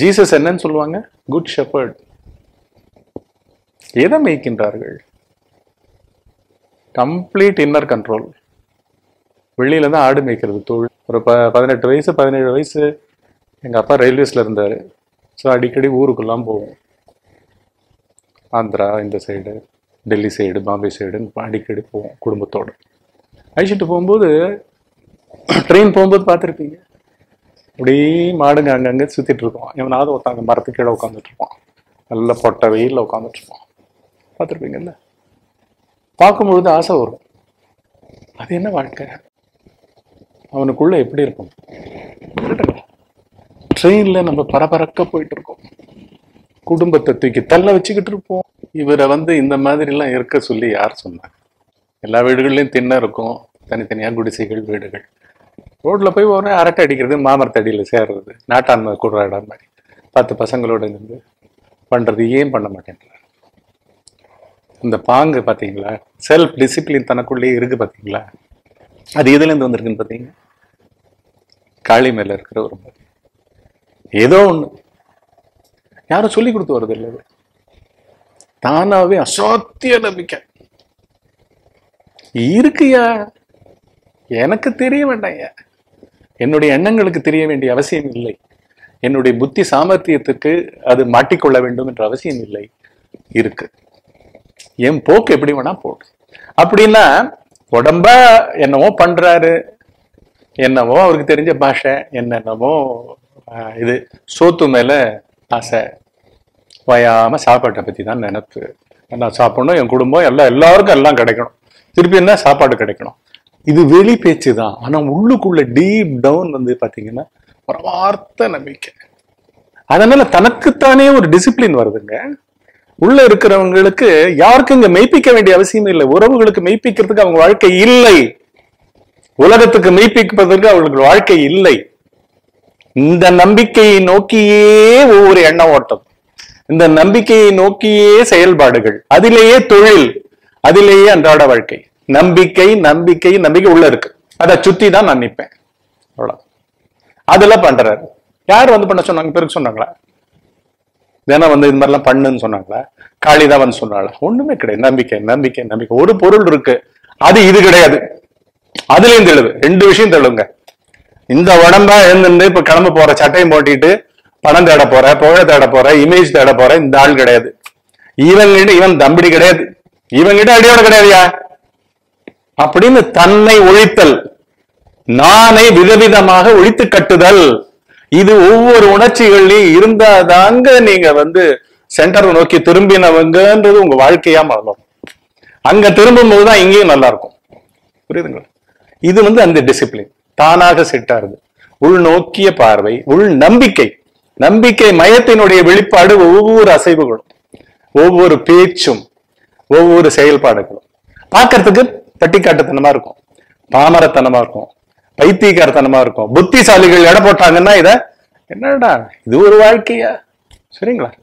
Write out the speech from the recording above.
Jesus என்னன்னு சொல்லுவாங்க good shepherd எதை மேய்க்கின்றார்கள் கம்ப்ளீட் இன்னர் கண்ட்ரோல் வெளியில தான் ஆடு மேய்க்கிறது தொழில் ஒரு ப பதினெட்டு வயசு பதினேழு வயசு எங்க அப்பா ரயில்வேஸ்ல இருந்தாரு ஸோ அடிக்கடி ஊருக்கெல்லாம் போவோம் ஆந்திரா இந்த சைடு டெல்லி சைடு பாம்பே சைடுன்னு அடிக்கடி போவோம் குடும்பத்தோட அழிச்சிட்டு போகும்போது ட்ரெயின் போகும்போது பார்த்துருப்பீங்க அப்படியே மாடுங்க அங்கங்கே சுத்திட்டு இருக்கோம் இவனாவது ஒருத்தங்க மரத்துக்கு கீழே உட்காந்துட்டு இருப்பான் நல்ல பொட்டை வெயிலில் உட்காந்துட்டு இருப்பான் பார்த்துருப்பீங்கல்ல பார்க்கும்பொழுது ஆசை வரும் அது என்ன வாழ்க்கை அவனுக்குள்ள எப்படி இருக்கும் ட்ரெயின்ல நம்ம பரபரக்க போயிட்டு இருக்கோம் குடும்பத்தை தூக்கி தள்ள வச்சுக்கிட்டு இருப்போம் இவரை வந்து இந்த மாதிரிலாம் இருக்க சொல்லி யார் சொன்னாங்க எல்லா வீடுகள்லையும் திண்ணை இருக்கும் தனித்தனியா குடிசைகள் வீடுகள் ரோட்ல போய் ஒரு அரட்டை அடிக்கிறது மாமரத்தடியில சேர்றது நாட்டாண்மை குடுறாடா மாதிரி பத்து பசங்களோட இருந்து பண்றது ஏன் பண்ண மாட்டேன்றார் இந்த பாங்கு பாத்தீங்களா செல்ஃப் டிசிப்ளின் தனக்குள்ளேயே இருக்கு பாத்தீங்களா அது எதுல இருந்து வந்திருக்குன்னு பாத்தீங்க காளி மேல இருக்கிற ஒரு மாதிரி ஏதோ ஒண்ணு யாரும் சொல்லி கொடுத்து வருது இல்லை இது. தானாவே அசாத்திய நம்பிக்கை இருக்குயா எனக்கு தெரிய வேண்டாம்யா என்னுடைய எண்ணங்களுக்கு தெரிய வேண்டிய அவசியம் இல்லை என்னுடைய புத்தி சாமர்த்தியத்துக்கு அது மாட்டிக்கொள்ள வேண்டும் என்ற அவசியம் இல்லை இருக்கு என் போக்கு எப்படி வேணா போடு அப்படின்னா உடம்ப என்னவோ பண்றாரு என்னவோ அவருக்கு தெரிஞ்ச பாஷை என்னென்னவோ ஆஹ், இது சோத்து மேல ஆசை வயாம சாப்பாட்டை பத்தி தான் நினைப்பு நான் சாப்பிடணும் என் குடும்பம் எல்லாம் எல்லாருக்கும் எல்லாம் கிடைக்கணும் திருப்பி என்ன சாப்பாடு கிடைக்கணும் இது வெளி பேச்சு தான் ஆனா உள்ளுக்குள்ள டீப் டவுன் வந்து பாத்தீங்கன்னா ஒரு வார்த்தை நம்பிக்கை அதனால தனக்குத்தானே ஒரு டிசிப்ளின் வருதுங்க உள்ள இருக்கிறவங்களுக்கு யாருக்கும் இங்க மெய்ப்பிக்க வேண்டிய அவசியம் இல்லை உறவுகளுக்கு மெய்ப்பிக்கிறதுக்கு அவங்க வாழ்க்கை இல்லை உலகத்துக்கு மெய்ப்பிப்பதற்கு அவங்களுக்கு வாழ்க்கை இல்லை இந்த நம்பிக்கையை நோக்கியே ஒவ்வொரு எண்ண ஓட்டம் இந்த நம்பிக்கையை நோக்கியே செயல்பாடுகள் அதிலேயே தொழில் அதிலேயே அன்றாட வாழ்க்கை நம்பிக்கை நம்பிக்கை நம்பிக்கை உள்ள இருக்கு அதை சுத்தி தான் நான் நிற்பேன் அவ்வளவு அதுல பண்றாரு யார் வந்து பண்ண சொன்னாங்க பிறகு சொன்னாங்களா தினம் வந்து இந்த மாதிரிலாம் பண்ணுன்னு சொன்னாங்களா காளிதான் வந்து சொன்னாங்களா ஒண்ணுமே கிடையாது நம்பிக்கை நம்பிக்கை நம்பிக்கை ஒரு பொருள் இருக்கு அது இது கிடையாது அதுலயும் தெளிவு ரெண்டு விஷயம் தெளிவுங்க இந்த உடம்பா எழுந்து இப்ப கிளம்ப போற சட்டையும் போட்டிட்டு பணம் தேட போற புகழ தேட போற இமேஜ் தேட போற இந்த ஆள் கிடையாது இவங்கிட்ட இவன் தம்பிடி கிடையாது இவங்கிட்ட அடியோட கிடையாதுயா அப்படின்னு தன்னை ஒழித்தல் நானை விதவிதமாக ஒழித்து கட்டுதல் இது ஒவ்வொரு உணர்ச்சிகள்லயும் இருந்தாதாங்க நீங்க வந்து சென்டர் நோக்கி திரும்பினவங்கன்றது உங்க வாழ்க்கையா மாறும் அங்க திரும்பும் போதுதான் இங்கேயும் நல்லா இருக்கும் புரியுதுங்களா இது வந்து அந்த டிசிப்ளின் தானாக செட் ஆகுது உள்நோக்கிய பார்வை உள் நம்பிக்கை நம்பிக்கை மயத்தினுடைய வெளிப்பாடு ஒவ்வொரு அசைவுகளும் ஒவ்வொரு பேச்சும் ஒவ்வொரு செயல்பாடுகளும் பார்க்கறதுக்கு தட்டிக்காட்டுத்தனமா இருக்கும் பாமரத்தனமா இருக்கும் பைத்தியக்காரத்தனமா இருக்கும் புத்திசாலிகள் எடை போட்டாங்கன்னா இத என்னடா இது ஒரு வாழ்க்கையா சரிங்களா